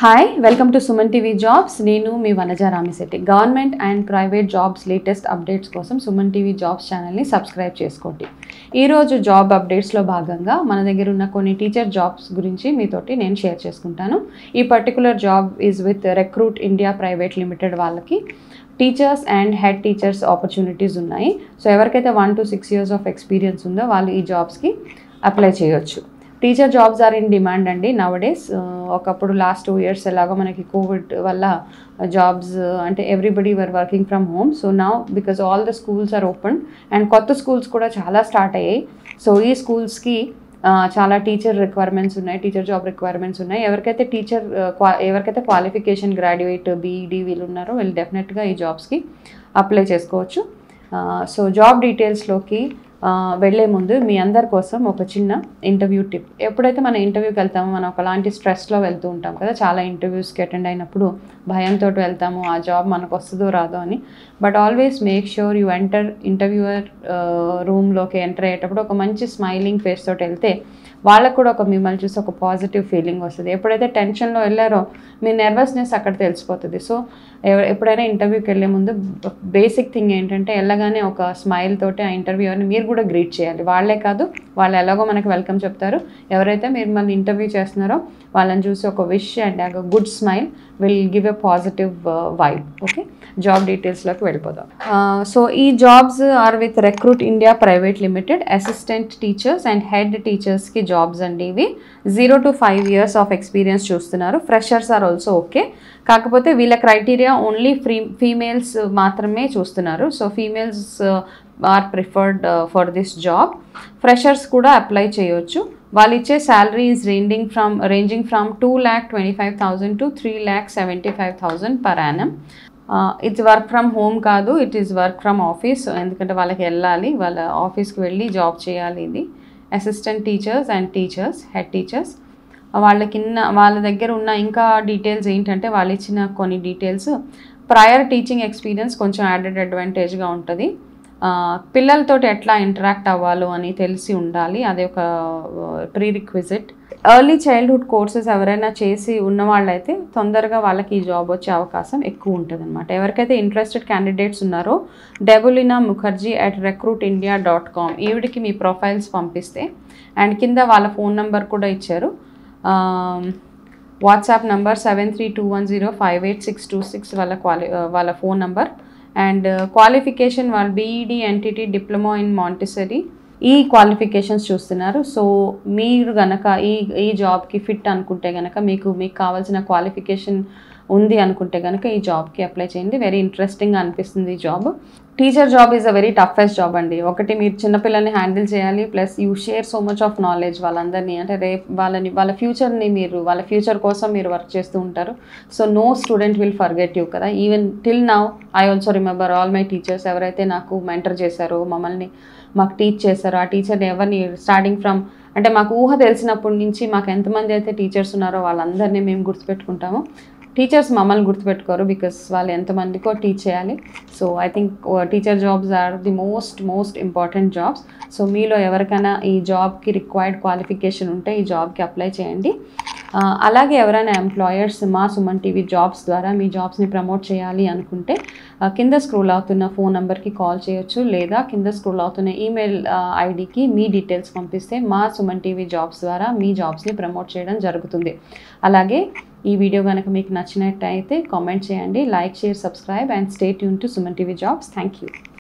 hi welcome to Suman TV jobs నేను మీ Vanaja Ramisetti government and private jobs latest updates కోసం Suman TV jobs ఛానల్ని subscribe చేసుకోండి ఈరోజు జాబ్ అప్డేట్స్లో భాగంగా మన దగ్గర ఉన్న కొన్ని టీచర్ జాబ్స్ గురించి మీతోటి నేను షేర్ చేసుకుంటాను ఈ particular job is with Recruit India Private Limited వాళ్ళకి teachers and head teachers opportunities ఉన్నాయి సో ఎవరికైతే one to six years of experience ఉందో వాళ్ళు ఈ జాబ్స్కి అప్లై చేయొచ్చు teacher jobs are in demand అండి నవడేస్ ఒకప్పుడు లాస్ట్ టూ ఇయర్స్ ఎలాగో మనకి కోవిడ్ వల్ల జాబ్స్ అంటే ఎవ్రీబడి వర్ వర్కింగ్ ఫ్రమ్ హోమ్ సో నా because all the schools are open and కొత్త స్కూల్స్ కూడా చాలా స్టార్ట్ అయ్యాయి సో ఈ స్కూల్స్కి చాలా టీచర్ రిక్వైర్మెంట్స్ ఉన్నాయి టీచర్ జాబ్ రిక్వైర్మెంట్స్ ఉన్నాయి ఎవరికైతే టీచర్ ఎవరికైతే క్వాలిఫికేషన్ గ్రాడ్యుయేట్ బీఈడి వీళ్ళు ఉన్నారో వీళ్ళు డెఫినెట్గా ఈ జాబ్స్కి అప్లై చేసుకోవచ్చు సో జాబ్ డీటెయిల్స్లోకి వెళ్ళే ముందు మీ అందరి కోసం ఒక చిన్న ఇంటర్వ్యూ టిప్ ఎప్పుడైతే మనం ఇంటర్వ్యూకి వెళ్తామో మనం ఒకలాంటి స్ట్రెస్లో వెళ్తూ ఉంటాం కదా చాలా ఇంటర్వ్యూస్కి అటెండ్ అయినప్పుడు భయంతో వెళ్తాము ఆ జాబ్ మనకు వస్తుందో రాదో అని but always make sure you enter interviewer రూమ్లోకి ఎంటర్ అయ్యేటప్పుడు ఒక మంచి స్మైలింగ్ ఫేస్ తోటి వెళ్తే వాళ్ళకు కూడా ఒక మిమ్మల్ని చూసి ఒక పాజిటివ్ ఫీలింగ్ వస్తుంది ఎప్పుడైతే టెన్షన్లో వెళ్ళారో మీ నర్వస్నెస్ అక్కడ తెలిసిపోతుంది సో ఎప్పుడైనా ఇంటర్వ్యూకి వెళ్ళే ముందు బేసిక్ థింగ్ ఏంటంటే వెళ్ళగానే ఒక స్మైల్ తోటి ఆ ఇంటర్వ్యూని మీరు కూడా గ్రీట్ చేయాలి వాళ్ళే కాదు వాళ్ళు ఎలాగో మనకి వెల్కమ్ చెప్తారు ఎవరైతే మీరు మన ఇంటర్వ్యూ చేస్తున్నారో వాళ్ళని చూసి ఒక విష్ అండ్ ఒక good smile will give a positive vibe okay job డీటెయిల్స్లోకి వెళ్ళిపోదాం సో ఈ jobs are with Recruit India Private Limited assistant teachers and head టీచర్స్కి జాబ్స్ అండి ఇవి zero to five years of experience చూస్తున్నారు ఫ్రెషర్స్ ఆర్ ఆల్సో ఓకే కాకపోతే వీళ్ళ criteria only free females మాత్రమే చూస్తున్నారు సో females are preferred for this job freshers కూడా అప్లై చేయొచ్చు వాళ్ళు ఇచ్చే salary is ranging from ranging from two lakh twenty five thousand to three lakh seventy five thousand per annum it's work from home కాదు it is work from office ఎందుకంటే వాళ్ళకి వెళ్ళాలి వాళ్ళ ఆఫీస్కి వెళ్ళి జాబ్ చేయాలి ఇది assistant teachers and teachers head teachers వాళ్ళకి వాళ్ళ దగ్గర ఉన్న ఇంకా డీటెయిల్స్ ఏంటంటే వాళ్ళు ఇచ్చిన కొన్ని డీటెయిల్స్ ప్రయర్ టీచింగ్ ఎక్స్పీరియన్స్ కొంచెం యాడెడ్ అడ్వాంటేజ్గా ఉంటుంది పిల్లలతోటి ఎట్లా ఇంటరాక్ట్ అవ్వాలో అని తెలిసి ఉండాలి అది ఒక prerequisite early childhood courses ఎవరైనా చేసి ఉన్న వాళ్ళైతే తొందరగా వాళ్ళకి ఈ జాబ్ వచ్చే అవకాశం ఎక్కువ ఉంటుంది అనమాట ఎవరికైతే ఇంట్రెస్టెడ్ క్యాండిడేట్స్ ఉన్నారో Debolina Mukherjee at Recruit India dot com ఈవిడికి మీ ప్రొఫైల్స్ పంపిస్తే అండ్ కింద వాళ్ళ ఫోన్ నెంబర్ కూడా ఇచ్చారు WhatsApp number seven three two one zero five eight six two six వాళ్ళ క్వాలి వాళ్ళ ఫోన్ నంబర్ అండ్ క్వాలిఫికేషన్ వాళ్ళు BEd NTT diploma in Montessori ఈ క్వాలిఫికేషన్స్ చూస్తున్నారు సో మీరు గనక ఈ ఈ జాబ్కి ఫిట్ అనుకుంటే గనక మీకు మీకు కావాల్సిన క్వాలిఫికేషన్ ఉంది అనుకుంటే కనుక ఈ జాబ్కి అప్లై చేయండి వెరీ ఇంట్రెస్టింగ్ అనిపిస్తుంది ఈ job teacher job is a very toughest job అండి ఒకటి మీరు చిన్నపిల్లల్ని హ్యాండిల్ చేయాలి plus you share so much of knowledge వాళ్ళందరినీ అంటే రేపు వాళ్ళని వాళ్ళ ఫ్యూచర్ని మీరు వాళ్ళ ఫ్యూచర్ కోసం మీరు వర్క్ చేస్తూ ఉంటారు so no student will forget you కదా even till now I also remember all my teachers ఎవరైతే నాకు మెంటర్ చేశారో మమ్మల్ని మాకు టీచ్ చేశారో ఆ టీచర్ని ఎవరిని స్టార్టింగ్ ఫ్రమ్ అంటే మాకు ఊహ తెలిసినప్పటి నుంచి మాకు ఎంతమంది అయితే టీచర్స్ ఉన్నారో వాళ్ళందరినీ మేము గుర్తుపెట్టుకుంటాము టీచర్స్ మమ్మల్ని గుర్తుపెట్టుకోరు బికాస్ వాళ్ళు ఎంతమందికో టీచ్ చేయాలి so I think teacher jobs are the most most important jobs so మీలో ఎవరికైనా ఈ జాబ్కి రిక్వైర్డ్ క్వాలిఫికేషన్ ఉంటే ఈ జాబ్కి అప్లై చేయండి అలాగే ఎవరైనా ఎంప్లాయర్స్ మా సుమన్ టీవీ జాబ్స్ ద్వారా మీ జాబ్స్ని ప్రమోట్ చేయాలి అనుకుంటే కింద స్క్రోల్ అవుతున్న ఫోన్ నెంబర్కి కాల్ చేయొచ్చు లేదా కింద స్క్రోల్ అవుతున్న ఈమెయిల్ ఐడికి మీ డీటెయిల్స్ పంపిస్తే మా సుమన్ టీవీ జాబ్స్ ద్వారా మీ జాబ్స్ని ప్రమోట్ చేయడం జరుగుతుంది అలాగే ఈ వీడియో కనుక మీకు నచ్చినట్టయితే కామెంట్ చేయండి like share subscribe and stay tune to Suman TV jobs thank you